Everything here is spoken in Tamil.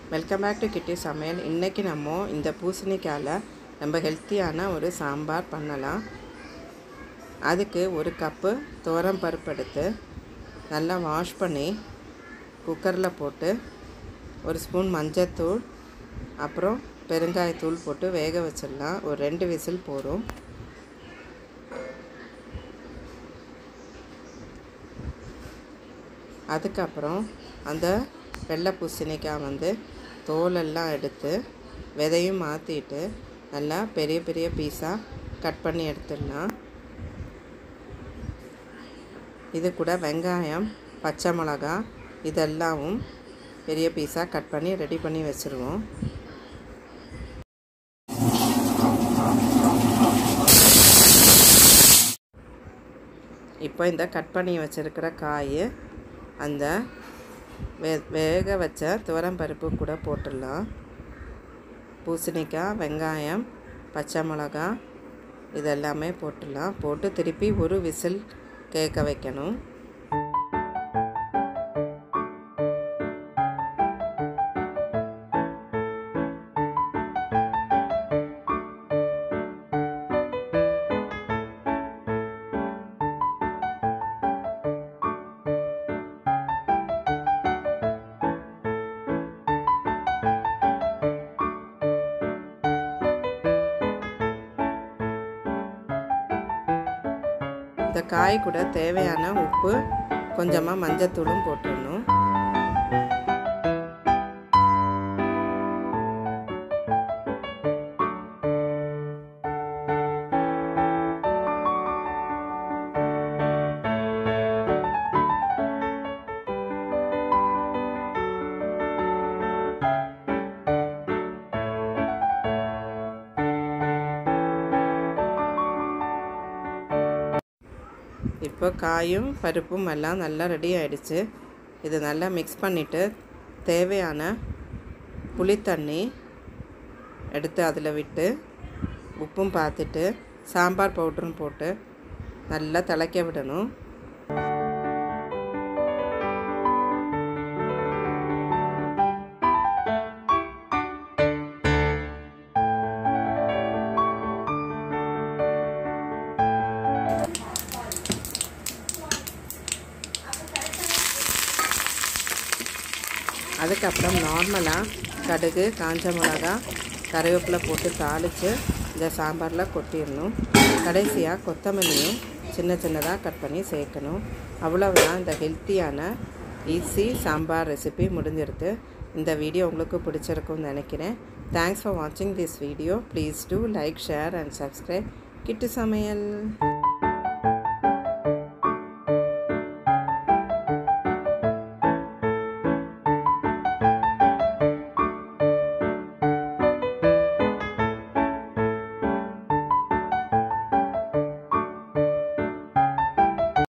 வெல்கம் பேக் டு கிட்டி சமையல் இன்றைக்கி நம்ம இந்த பூசணிக்காயில் நம்ம ஹெல்த்தியான ஒரு சாம்பார் பண்ணலாம் அதுக்கு ஒரு கப்பு துவரம் பருப்பு எடுத்து நல்லா வாஷ் பண்ணி குக்கரில் போட்டு ஒரு ஸ்பூன் மஞ்சத்தூள் அப்புறம் பெருங்காயத்தூள் போட்டு வேக வச்சிடலாம் ஒரு ரெண்டு விசில் போதும் அதுக்கப்புறம் அந்த வெள்ளை பூசணிக்காய் வந்து தோலெல்லாம் எடுத்து விதையும் மாற்றிட்டு நல்லா பெரிய பெரிய பீஸாக கட் பண்ணி எடுத்துடலாம் இது கூட வெங்காயம் பச்சை மிளகா இதெல்லாமும் பெரிய பீஸாக கட் பண்ணி ரெடி பண்ணி வச்சுருவோம் இப்போ இந்த கட் பண்ணி வச்சுருக்கிற காய் அந்த வே வேக வச்ச துவரம்பருப்பு கூட போட்டுடலாம் பூசணிக்காய் வெங்காயம் பச்சை மிளகா இதெல்லாமே போட்டுடலாம் போட்டு திருப்பி ஒரு விசில் கேட்க வைக்கணும் இந்த காய் கூட தேவையான உப்பு கொஞ்சமாக மஞ்சத்தூளும் போட்டுடணும் இப்போ காயும் பருப்பும் எல்லாம் நல்லா ரெடி ஆகிடுச்சு இது நல்லா மிக்ஸ் பண்ணிவிட்டு தேவையான புளித்தண்ணி எடுத்து அதில் விட்டு உப்பும் பார்த்துட்டு சாம்பார் பவுடரும் போட்டு நல்லா திளைக்க விடணும் அதுக்கப்புறம் நார்மலாக கடுகு காஞ்ச மிளகா கருவேப்பிலை போட்டு தாளித்து இந்த சாம்பாரில் கொட்டிடணும் கடைசியாக கொத்தமல்லியும் சின்ன சின்னதாக கட் பண்ணி சேர்க்கணும் அவ்வளவுதான் இந்த ஹெல்த்தியான ஈஸி சாம்பார் ரெசிபி முடிஞ்சிருது இந்த வீடியோ உங்களுக்கு பிடிச்சிருக்கும்னு நினைக்கிறேன் தேங்க்ஸ் ஃபார் வாட்சிங் this video please do like share and subscribe Kittu சமையல்